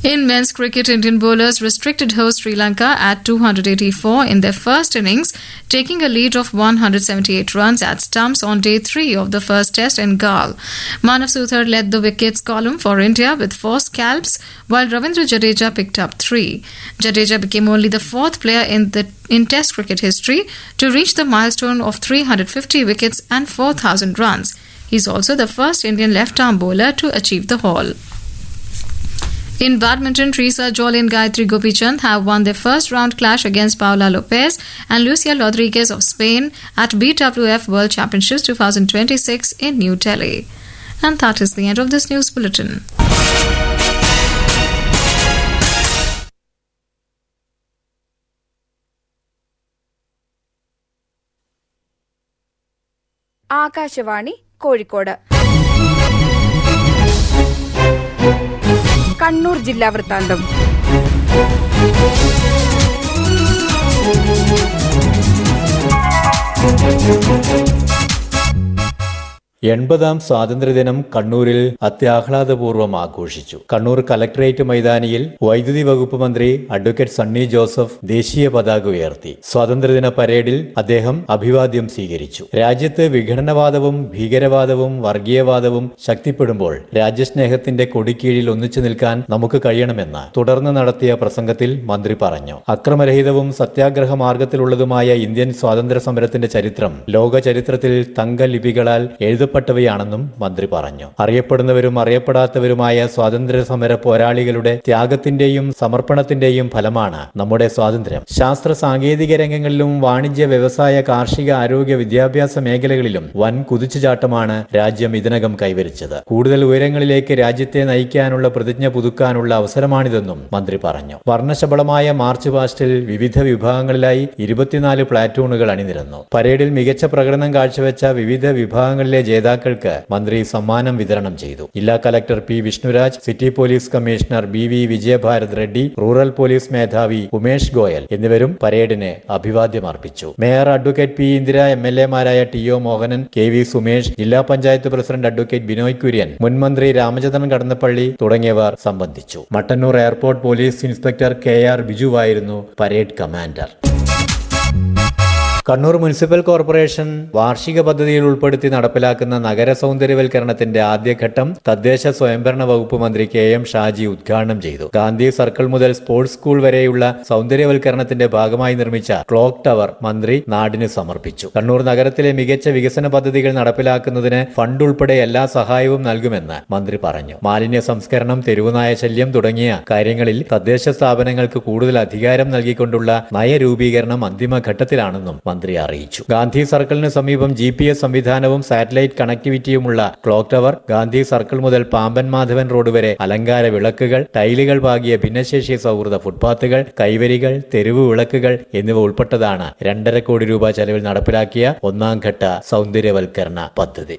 In men's cricket, Indian bowlers restricted host Sri Lanka at 284 in their first innings, taking a lead of 178 runs at stumps on day three of the first test in Galle. Manav Suthar led the wickets column for India with four scalps, while Ravindra Jadeja picked up three. Jadeja became only the fourth player in the in Test cricket history to reach the milestone of 350 wickets and 4,000 runs. He's also the first Indian left-arm bowler to achieve the haul. In badminton, Teresa Jolie and Gayatri Gopichand have won their first round clash against Paula Lopez and Lucia Rodriguez of Spain at BWF World Championships 2026 in New Delhi. And that is the end of this news bulletin. Akashvani Kozhikode Kannur ജില്ലാ വൃത്താന്തം എൺപതാം സ്വാതന്ത്ര്യദിനം കണ്ണൂരിൽ അത്യാഹ്ലാദപൂർവ്വം ആഘോഷിച്ചു Kannur collectorate മൈതാനിയിൽ വൈദ്യുതി വകുപ്പ് മന്ത്രി advocate Sunny Joseph ദേശീയ പതാക ഉയർത്തി സ്വാതന്ത്ര്യദിന പരേഡിൽ അദ്ദേഹം അഭിവാദ്യം സ്വീകരിച്ചു രാജ്യത്ത് വിഘടനവാദവും ഭീകരവാദവും വർഗീയവാദവും ശക്തിപ്പെടുമ്പോൾ രാജ്യസ്നേഹത്തിന്റെ കൊടിക്കീഴിൽ ഒന്നിച്ചു നിൽക്കാൻ നമുക്ക് കഴിയണമെന്ന് തുടർന്ന് നടത്തിയ പ്രസംഗത്തിൽ മന്ത്രി പറഞ്ഞു അക്രമരഹിതവും സത്യാഗ്രഹ മാർഗത്തിലുള്ളതുമായ ഇന്ത്യൻ സ്വാതന്ത്ര്യ സമരത്തിന്റെ ചരിത്രം ലോക ചരിത്രത്തിൽ തങ്കലിപികളാൽ എഴുതപ്പെട്ടവയാണെന്നും മന്ത്രി പറഞ്ഞു അറിയപ്പെടുന്നവരും അറിയപ്പെടാത്തവരുമായ സ്വാതന്ത്ര്യ സമര പോരാളികളുടെ ത്യാഗത്തിന്റെയും സമർപ്പണത്തിന്റെയും ഫലമാണ് നമ്മുടെ സ്വാതന്ത്ര്യം ശാസ്ത്ര സാങ്കേതിക രംഗങ്ങളിലും വാണിജ്യ വ്യവസായ കാർഷിക ആരോഗ്യ വിദ്യാഭ്യാസ മേഖലകളിലും വൻ കുതിച്ചുചാട്ടമാണ് രാജ്യം ഇതിനകം കൈവരിച്ചത് കൂടുതൽ ഉയരങ്ങളിലേക്ക് രാജ്യത്തെ നയിക്കാനുള്ള പ്രതിജ്ഞ പുതുക്കാനുള്ള അവസരമാണിതെന്നും മന്ത്രി പറഞ്ഞു വർണ്ണശബളമായ മാർച്ച് പാസ്റ്റിൽ വിവിധ വിഭാഗങ്ങളിലായി ഇരുപത്തിനാല് പ്ലാറ്റൂണുകൾ അണിനിരന്നു പരേഡിൽ മികച്ച പ്രകടനം കാഴ്ചവെച്ച വിവിധ വിഭാഗങ്ങളിലെ ജേതാക്കൾക്ക് മന്ത്രി സമ്മാനം വിതരണം ചെയ്തു ജില്ലാ collector P Vishnuraj city police commissioner B V Vijayabharat Reddy rural police മേധാവി ഉമേഷ് ഗോയൽ എന്നിവരും പരേഡിന് അഭിവാദ്യം അർപ്പിച്ചു mayor advocate P Indira M L എമാരായ T O Mohanan K V Sumesh ജില്ലാ പഞ്ചായത്ത് പ്രസിഡന്റ് അഡ്വക്കേറ്റ് ബിനോയ് കുര്യൻ മുൻമന്ത്രി രാമചന്ദ്രൻ കടന്നപ്പള്ളി തുടങ്ങിയവർ സംബന്ധിച്ചു Mattannur airport police inspector K R ബിജുവായിരുന്നു parade commander Kannur municipal corporation വാർഷിക പദ്ധതിയിൽ ഉൾപ്പെടുത്തി നടപ്പിലാക്കുന്ന നഗര സൗന്ദര്യവൽക്കരണത്തിന്റെ ആദ്യഘട്ടം തദ്ദേശ സ്വയംഭരണ വകുപ്പ് മന്ത്രി കെ എം ഷാജി ഉദ്ഘാടനം ചെയ്തു ഗാന്ധി സർക്കിൾ മുതൽ സ്പോർട്സ് സ്കൂൾ വരെയുള്ള സൗന്ദര്യവൽക്കരണത്തിന്റെ ഭാഗമായി നിർമ്മിച്ച ക്ലോക്ക് ടവർ മന്ത്രി നാടിന് സമർപ്പിച്ചു കണ്ണൂർ നഗരത്തിലെ മികച്ച വികസന പദ്ധതികൾ നടപ്പിലാക്കുന്നതിന് ഫണ്ട് ഉൾപ്പെടെ എല്ലാ സഹായവും നൽകുമെന്ന് മന്ത്രി പറഞ്ഞു മാലിന്യ സംസ്കരണം തെരുവുനായ ശല്യം തുടങ്ങിയ കാര്യങ്ങളിൽ തദ്ദേശ സ്ഥാപനങ്ങൾക്ക് കൂടുതൽ അധികാരം നൽകിക്കൊണ്ടുള്ള നയരൂപീകരണം അന്തിമഘട്ടത്തിലാണെന്നും മന്ത്രി അറിയിച്ചു ഗാന്ധി സർക്കിളിന് സമീപം ജി പി എസ് സംവിധാനവും സാറ്റലൈറ്റ് കണക്ടിവിറ്റിയുമുള്ള ക്ലോക്ക് ടവർ ഗാന്ധി സർക്കിൾ മുതൽ പാമ്പൻ മാധവൻ റോഡ് വരെ അലങ്കാര വിളക്കുകൾ ടൈലുകൾ പാകിയ ഭിന്നശേഷി സൗഹൃദ ഫുട്പാത്തുകൾ കൈവരികൾ തെരുവ് വിളക്കുകൾ എന്നിവ ഉൾപ്പെട്ടതാണ് രണ്ടര കോടി രൂപ ചെലവിൽ നടപ്പിലാക്കിയ ഒന്നാം ഘട്ട സൗന്ദര്യവൽക്കരണ പദ്ധതി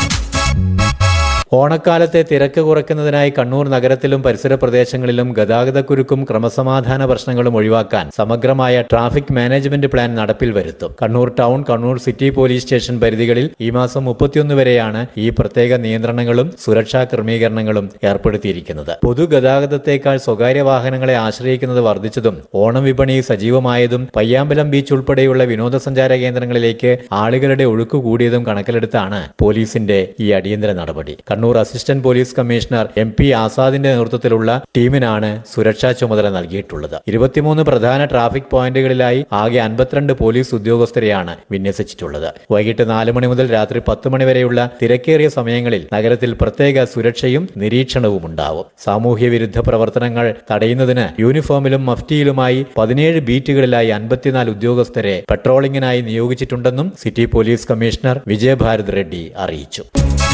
ഓണക്കാലത്തെ തിരക്ക് കുറയ്ക്കുന്നതിനായി കണ്ണൂർ നഗരത്തിലും പരിസര പ്രദേശങ്ങളിലും ഗതാഗതക്കുരുക്കും ക്രമസമാധാന പ്രശ്നങ്ങളും ഒഴിവാക്കാൻ സമഗ്രമായ ട്രാഫിക് മാനേജ്മെന്റ് പ്ലാൻ നടപ്പിൽ വരുത്തും Kannur town Kannur city police station പരിധികളിൽ ഈ മാസം മുപ്പത്തിയൊന്ന് വരെയാണ് ഈ പ്രത്യേക നിയന്ത്രണങ്ങളും സുരക്ഷാ ക്രമീകരണങ്ങളും ഏർപ്പെടുത്തിയിരിക്കുന്നത് പൊതുഗതാഗതത്തേക്കാൾ സ്വകാര്യ വാഹനങ്ങളെ ആശ്രയിക്കുന്നത് വർദ്ധിച്ചതും ഓണം വിപണി സജീവമായതും പയ്യാമ്പലം ബീച്ച് ഉൾപ്പെടെയുള്ള വിനോദസഞ്ചാര കേന്ദ്രങ്ങളിലേക്ക് ആളുകളുടെ ഒഴുക്ക് കൂടിയതും കണക്കിലെടുത്താണ് പോലീസിന്റെ ഈ അടിയന്തര നടപടി Kannur assistant police commissioner M P ആസാദിന്റെ നേതൃത്വത്തിലുള്ള ടീമിനാണ് സുരക്ഷാ ചുമതല നൽകിയിട്ടുള്ളത് ഇരുപത്തിമൂന്ന് പ്രധാന ട്രാഫിക് പോയിന്റുകളിലായി ആകെ അൻപത്തിരണ്ട് പോലീസ് ഉദ്യോഗസ്ഥരെയാണ് വിന്യസിച്ചിട്ടുള്ളത് വൈകിട്ട് നാല് മണി മുതൽ രാത്രി പത്ത് മണി വരെയുള്ള തിരക്കേറിയ സമയങ്ങളിൽ നഗരത്തിൽ പ്രത്യേക സുരക്ഷയും നിരീക്ഷണവും ഉണ്ടാവും സാമൂഹ്യ വിരുദ്ധ പ്രവർത്തനങ്ങൾ തടയുന്നതിന് യൂണിഫോമിലും മഫ്റ്റിയിലുമായി പതിനേഴ് ബീറ്റുകളിലായി അൻപത്തിനാല് ഉദ്യോഗസ്ഥരെ പെട്രോളിംഗിനായി നിയോഗിച്ചിട്ടുണ്ടെന്നും city police commissioner Vijayabharat Reddy അറിയിച്ചു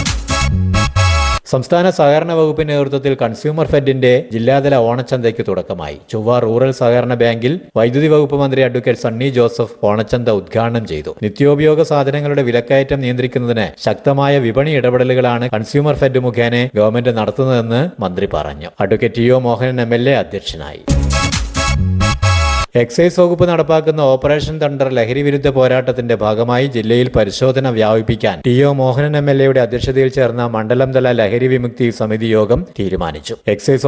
സംസ്ഥാന സഹകരണ വകുപ്പിന്റെ നേതൃത്വത്തിൽ കൺസ്യൂമർ ഫെഡിന്റെ ജില്ലാതല ഓണച്ചന്തയ്ക്ക് തുടക്കമായി ചൊവ്വ റൂറൽ സഹകരണ ബാങ്കിൽ വൈദ്യുതി വകുപ്പ് മന്ത്രി അഡ്വക്കേറ്റ് സണ്ണി ജോസഫ് ഓണച്ചന്ത ഉദ്ഘാടനം ചെയ്തു നിത്യോപയോഗ സാധനങ്ങളുടെ വിലക്കയറ്റം നിയന്ത്രിക്കുന്നതിന് ശക്തമായ വിപണി ഇടപെടലുകളാണ് കൺസ്യൂമർ ഫെഡ് മുഖേന ഗവൺമെന്റ് നടത്തുന്നതെന്ന് മന്ത്രി പറഞ്ഞു advocate T O Mohanan M L A അധ്യക്ഷനായി എക്സൈസ് വകുപ്പ് നടപ്പാക്കുന്ന ഓപ്പറേഷൻ തണ്ടർ ലഹരി വിരുദ്ധ പോരാട്ടത്തിന്റെ ഭാഗമായി ജില്ലയിൽ പരിശോധന വ്യാപിപ്പിക്കാൻ T O Mohanan M L എയുടെ അധ്യക്ഷതയിൽ ചേർന്ന മണ്ഡലം തല ലഹരി വിമുക്തി സമിതി യോഗം തീരുമാനിച്ചു എക്സൈസ്